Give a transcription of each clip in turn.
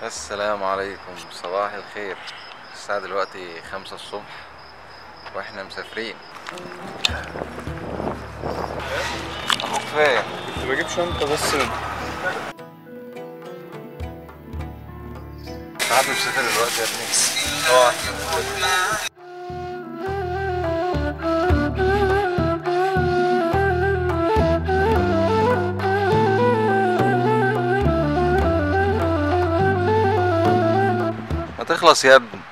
السلام عليكم صباح الخير الساعة دلوقتي خمسة الصبح واحنا مسافرين اخوك فين؟ كنت بجيب شنطة بس تعال مسافر دلوقتي يا ابني اه ما تخلص يا ابني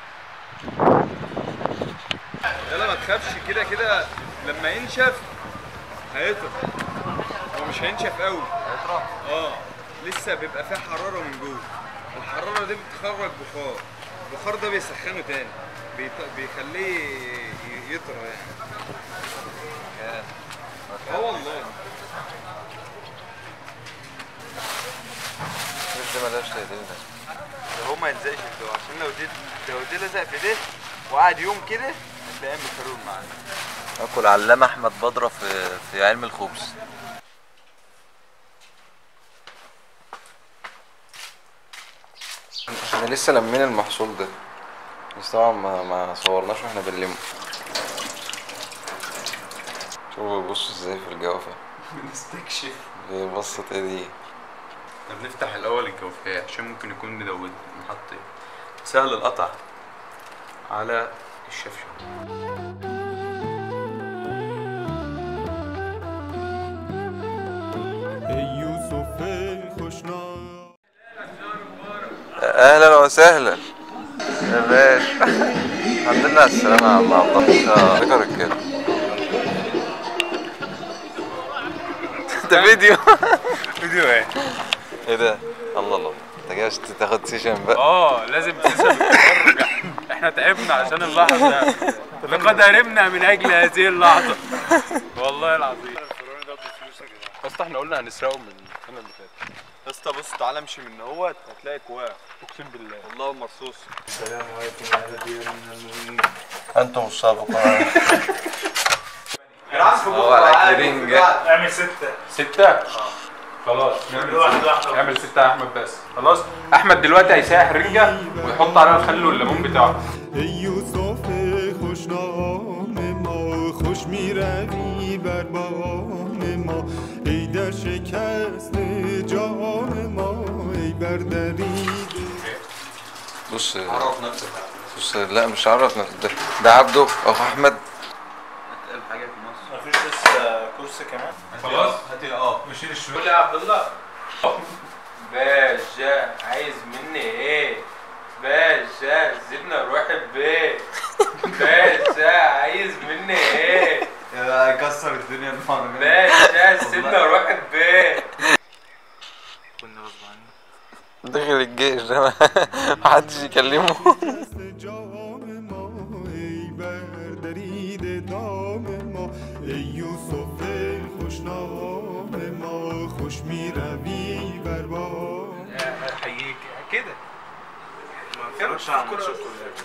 يلا ما تخافش كده كده لما ينشف هيطرى هو مش هينشف قوي هيطرح اه لسه بيبقى فيه حرارة من جوه الحرارة دي بتخرج بخار البخار ده بيسخنه تاني بيط... بيخليه ي- يطرى يعني اه والله مش دي ملهاش تقدير ده هو ما يلزقش في ده عشان لو دي لو دي لزق في ده وقعد يوم كده هتلاقيه مكرون معانا اكل علامة احمد بدرة في في علم الخبز احنا لسه لمين المحصول ده بس طبعا ما, ما صورناش واحنا بنلمه شوفوا بيبصوا ازاي في الجوافة بنستكشف دي بصت ايه دي احنا بنفتح الاول الجوفاء عشان ممكن يكون مدود نحط سهل القطع على الشفشة یوسف خوشنا اهلا وسهلا يا باشا الحمد لله على السلامة يا عم عبد الله ذكر الكلام ده فيديو فيديو ايه؟ ايه ده الله الله انت جاي عشان تاخد سيشن بقى اه لازم تنسى التفرج احنا تعبنا عشان اللحظه لقد هربنا من اجل هذه اللحظه والله العظيم بس احنا قلنا هنسرقه من السنه اللي فاتت يا اسطى بص تعالى امشي من اهوت هتلاقي كواه اقسم بالله والله مرصوص انتم السابقون هو على كرينجة اعمل ستة ستة؟ خلاص نعمل واحد واحد اعمل ستة يا احمد بس خلاص احمد دلوقتي هيسيح رنجة ويحط عليها الخل والليمون بتاعه یوسف خوشنام ما خوش میروی بر بام ما ای در شکست جام ما ای بر درید بص عرف نفسك بص لا مش عرف نفسك ده, ده عبده اخو احمد اتقل حاجه في مصر مفيش لسه كرسي كمان خلاص هاتي اه مشيل الشوية قول يا عبد الله باشا عايز مني ايه باشا سيبنا نروح البيت باشا عايز مني ايه هيكسر الدنيا المره باشا سيبنا نروح البيت كنا غصب عني دخل الجيش ده محدش يكلمه جام ما ای بر درید دام ما ای یوسف خوشنام ما خوش میروی بر بام احييك كده اتفرجش على الماتشات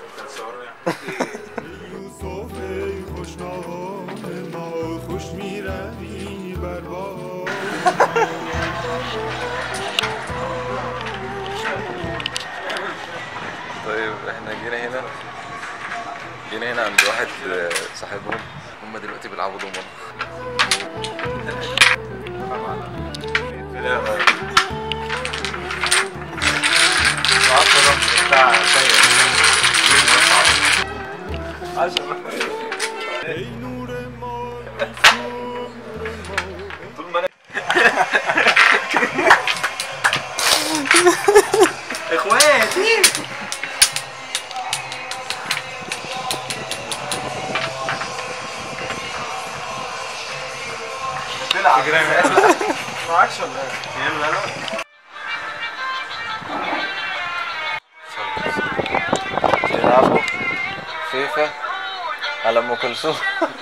یوسف خوشنام ما خوش میروی بر بام طيب احنا جينا هنا جينا هنا عند واحد آه، صاحبهم هم دلوقتي بيلعبوا دومنة ای نور ما اخواتي تلعب معكش ولا ايه؟ يلا لا بيلعبوا فيفا على ام كلثوم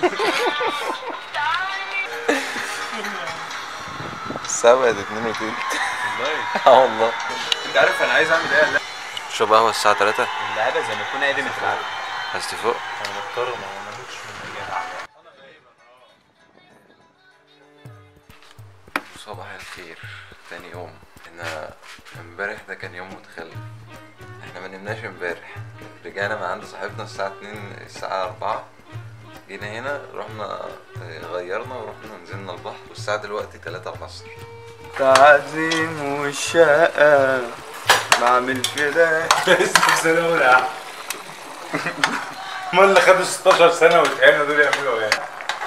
الساعة بقت اتنين وتلت اه والله انت عارف انا عايز اعمل ايه لا شرب قهوة الساعة تلاتة اللعبه زي ما تكون قدمت العالم عايز تفوق انا مضطر ما عملتش من بص صباح الخير تاني يوم احنا امبارح ده كان يوم متخلف احنا ما نمناش امبارح رجعنا من عند صاحبنا الساعة 2 الساعة 4 جينا هنا رحنا آه، غيرنا ورحنا نزلنا البحر والساعة دلوقتي 3 العصر تعزيم والشقة بعمل فدا لسه في سنه اولى يا عم ما اللي خدوا 16 سنه واتهانوا دول يعملوا ايه؟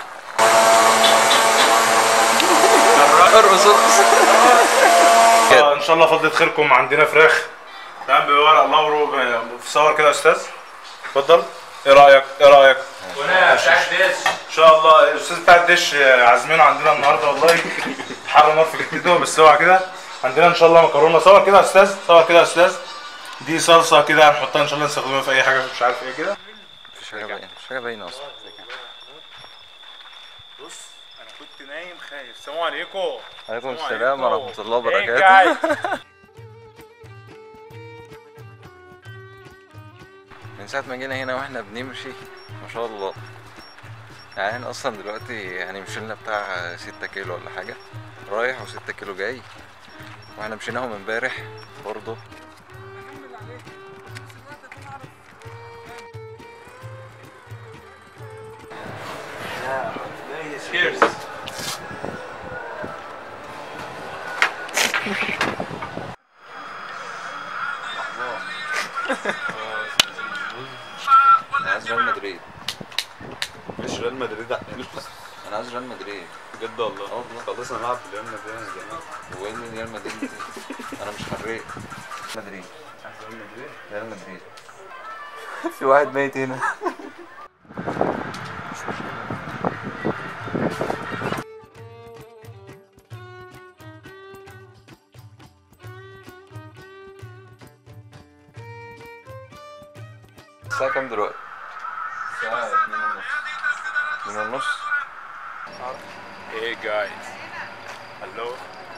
ارقص ارقص آه، ان شاء الله فضلت خيركم عندنا فراخ تمام بورق لورو في صور كده يا استاذ اتفضل ايه رايك ايه رايك وانا بتاع الدش ان شاء الله الاستاذ بتاع الدش عازمينه عندنا النهارده والله حر نار في جدته بس اوعى كده عندنا ان شاء الله مكرونه صور كده يا استاذ صور كده يا استاذ دي صلصه كده هنحطها ان شاء الله نستخدمها في اي حاجه مش عارف ايه كده مفيش حاجة باينة مفيش حاجة باينة اصلا بص انا كنت نايم خايف السلام عليكم عليكم السلام السلام عليكم. ورحمة الله Hey وبركاته guys. من ساعة ما جينا هنا واحنا بنمشي ما شاء الله يعني احنا اصلا دلوقتي هنمشي لنا بتاع ستة كيلو ولا حاجة رايح وستة كيلو جاي واحنا مشيناهم امبارح برضه Cheers. انا عايز ريال مدريد مش ريال مدريد انا عايز ريال مدريد بجد والله اه والله خلاص انا هلعب في ريال مدريد يا جماعه هو ايه اللي ريال مدريد دي؟ انا مش حريق مدريد ريال مدريد في واحد ميت هنا الساعة كام دلوقتي؟ الساعة اتنين ونص اتنين ونص Hey guys. هلو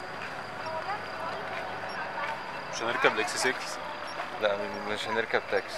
مش هنركب الاكس 6 لا مش هنركب تاكسي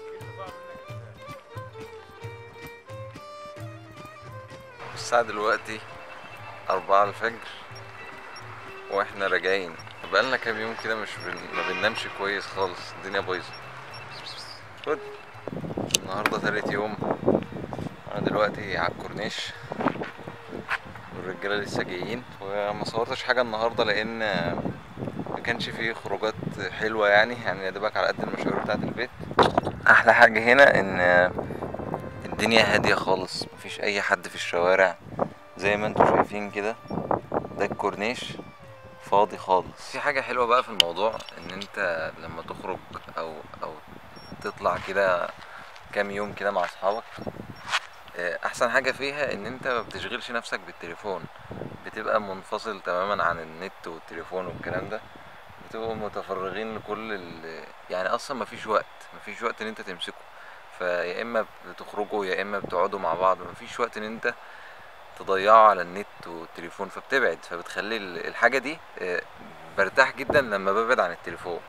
الساعة دلوقتي أربعة الفجر واحنا راجعين بقالنا كام يوم كده مش بن... ما بننامش كويس خالص الدنيا بايظة خد النهاردة تالت يوم انا دلوقتي على الكورنيش والرجالة لسه جايين وما صورتش حاجة النهاردة لأن ما كانش فيه خروجات حلوة يعني يعني يا دوبك على قد المشاوير بتاعة البيت أحلى حاجة هنا إن الدنيا هادية خالص مفيش أي حد في الشوارع زي ما انتوا شايفين كده ده الكورنيش فاضي خالص في حاجة حلوة بقى في الموضوع إن أنت لما تخرج أو أو تطلع كده كام يوم كده مع أصحابك آه، أحسن حاجة فيها إن أنت ما بتشغلش نفسك بالتليفون بتبقى منفصل تماما عن النت والتليفون والكلام ده بتبقوا متفرغين لكل ال... يعني اصلا مفيش وقت مفيش وقت ان انت تمسكه فيا اما بتخرجوا يا اما بتقعدوا مع بعض مفيش وقت ان انت تضيعه على النت والتليفون فبتبعد فبتخلي ال- الحاجة دي آه، برتاح جدا لما ببعد عن التليفون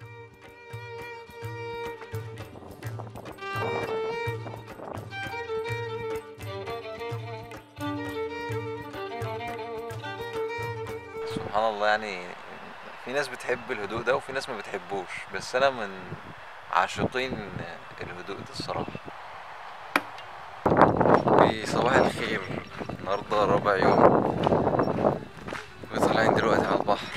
سبحان الله يعني في ناس بتحب الهدوء ده وفي ناس ما بتحبوش بس انا من عاشقين الهدوء ده الصراحة في صباح الخير النهاردة رابع يوم وطالعين دلوقتي على البحر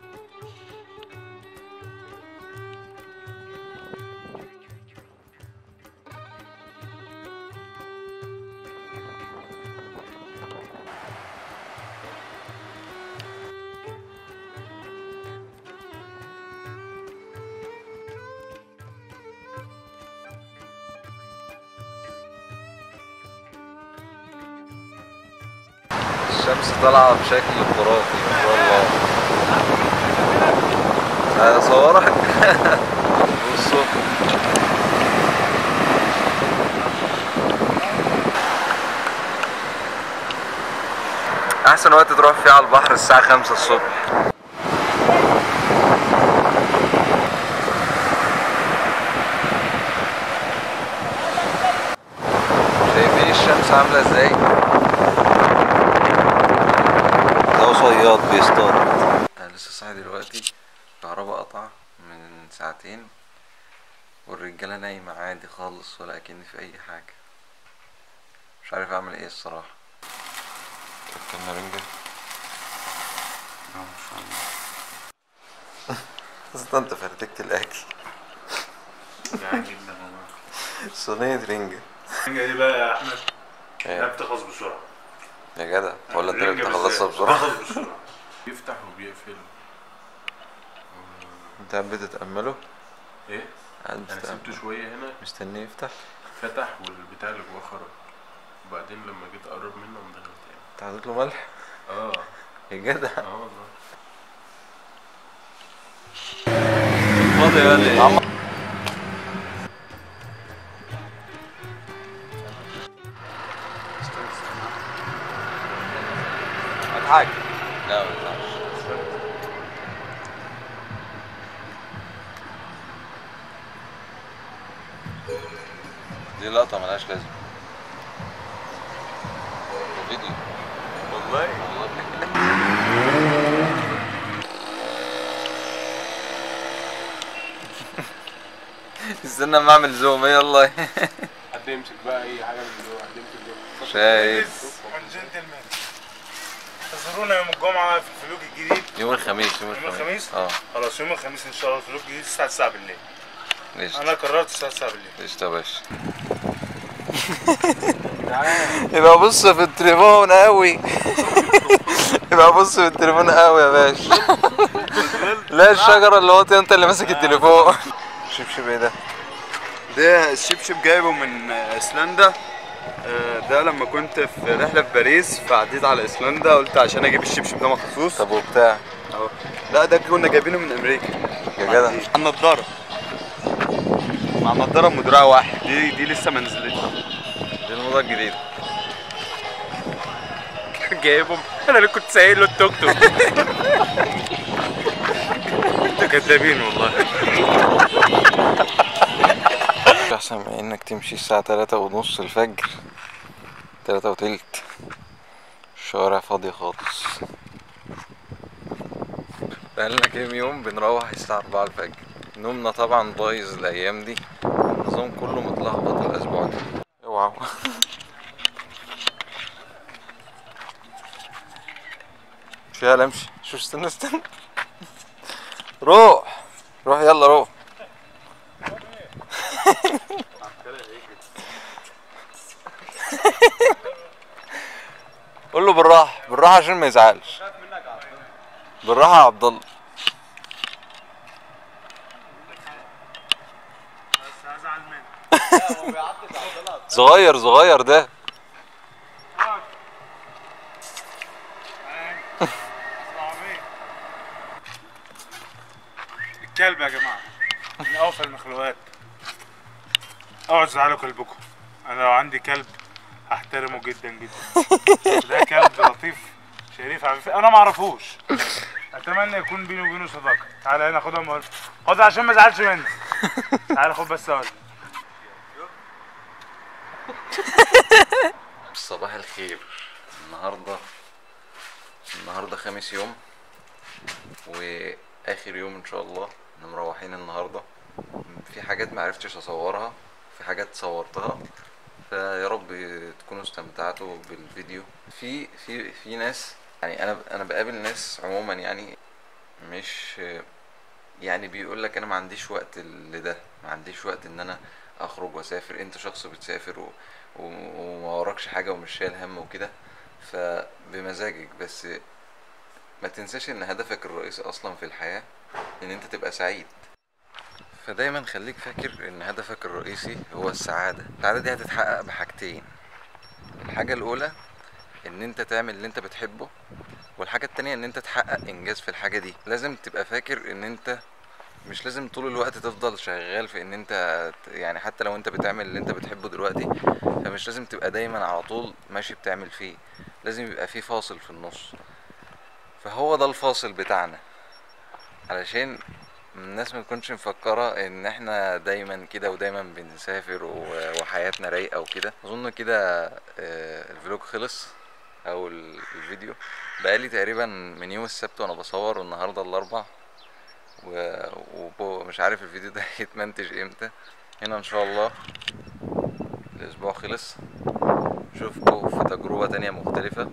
الشمس طالعة بشكل خرافي ما شاء الله تعالى اصورك بصوا احسن وقت تروح فيه على البحر الساعة خمسة الصبح شايفين الشمس عاملة ازاي ده صياد بيصطاد صاحي دلوقتي الكهرباء قطع من ساعتين والرجالة نايمة عادي خالص ولا أكني في أي حاجة مش عارف أعمل إيه الصراحة أكلنا رنجة أصلا أنت فرتكت الأكل يعني جدا والله صينية رنجة الرنجة دي بقى يا احمد إيه؟ لا بتخلص بسرعة يا جدع ولا أنت اللي الرنجة بتخلصها بالذات بسرعة بتخلص بسرعة بيفتح وبيقفل أنت قاعد بتتأمله ايه قاعد انا بتتأمله سبته شوية هنا مستنيه يفتح فتح والبتاع اللي جواه خرج وبعدين لما جيت اقرب منه قام دخل تاني أنت حاطط له ملح اه يا جدع اه والله فاضي ولا اضحك لا ما ينفعش دي لقطة ملهاش لازمة ده فيديو والله استنى اما اعمل زوم يلا حد يمسك بقى اي حاجة من جوه حد يمسك جوه شايف جنتلمان انتظرونا يوم الجمعة في الفلوج الجديد يوم الخميس يوم يوم الخميس الخميس؟ اه خلاص يوم الخميس ان شاء الله الفلوج الجديد الساعة 9 بالليل قشطة انا قررت الساعة 9 بالليل قشطة يا باشا يبقى بص في التليفون قوي يبقى بص في التليفون قوي يا باشا لا الشجرة اللي هو انت اللي ماسك التليفون شبشب ايه ده؟ ده الشبشب جايبه من ايسلندا آه، ده لما كنت في رحله في باريس فعديت على ايسلندا قلت عشان اجيب الشبشب ده مخصوص طب وبتاع أهو. لا ده كنا جايبينه من امريكا يا جدع مع النضاره مع النضاره ام دراع واحد دي دي لسه ما نزلتش دي الموضة الجديد جايبهم انا اللي كنت سايق له التوك توك انتوا كدابين والله احسن من انك تمشي الساعة تلاتة ونص الفجر تلاتة وتلت الشوارع فاضية خالص بقالنا كام يوم بنروح الساعة أربعة الفجر نومنا طبعا بايظ الأيام دي النظام كله متلخبط الأسبوع ده اوعوا مش يلا امشي شو استنى استنى روح روح يلا روح قول له بالراحة بالراحة عشان ما يزعلش بالراحة يا عبد الله صغير صغير ده الكلب يا جماعة من اوفى المخلوقات اقعد زعلوا كلبكم انا لو عندي كلب هحترمه جدا جدا ده كلب لطيف شريف عفيف انا ما اعرفوش اتمنى يكون بيني وبينه صداقه تعالى هنا خدها مول خدها عشان ما ازعلش منك تعالى خد بس اقول صباح الخير النهاردة النهاردة خامس يوم واخر يوم ان شاء الله احنا مروحين النهاردة في حاجات معرفتش اصورها في حاجات صورتها فيا رب تكونوا استمتعتوا بالفيديو في في في ناس يعني انا انا بقابل ناس عموما يعني مش يعني بيقول لك انا ما عنديش وقت لده ما عنديش وقت ان انا اخرج واسافر انت شخص بتسافر و... و- وما وراكش حاجه ومش شايل هم وكده فبمزاجك بس ما تنساش ان هدفك الرئيسي اصلا في الحياه ان انت تبقى سعيد فدايما خليك فاكر ان هدفك الرئيسي هو السعاده السعاده دي هتتحقق بحاجتين الحاجه الاولى ان انت تعمل اللي انت بتحبه والحاجه التانية ان انت تحقق انجاز في الحاجه دي لازم تبقى فاكر ان انت مش لازم طول الوقت تفضل شغال في ان انت ت- يعني حتى لو انت بتعمل اللي انت بتحبه دلوقتي فمش لازم تبقى دايما على طول ماشي بتعمل فيه لازم يبقى فيه فاصل في النص فهو ده الفاصل بتاعنا علشان الناس ما تكونش مفكرة ان احنا دايما كده ودايما بنسافر و- وحياتنا رايقة وكده اظن كده آه، الفلوج خلص او ال- الفيديو بقالي تقريبا من يوم السبت وانا بصور والنهارده الاربع و- ومش عارف الفيديو ده هيتمنتج امتى هنا ان شاء الله الاسبوع خلص اشوفكم في تجربة تانية مختلفة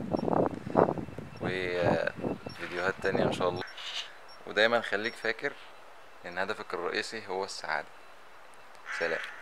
وفيديوهات تانية ان شاء الله ودايما خليك فاكر ان هدفك الرئيسي هو السعادة سلام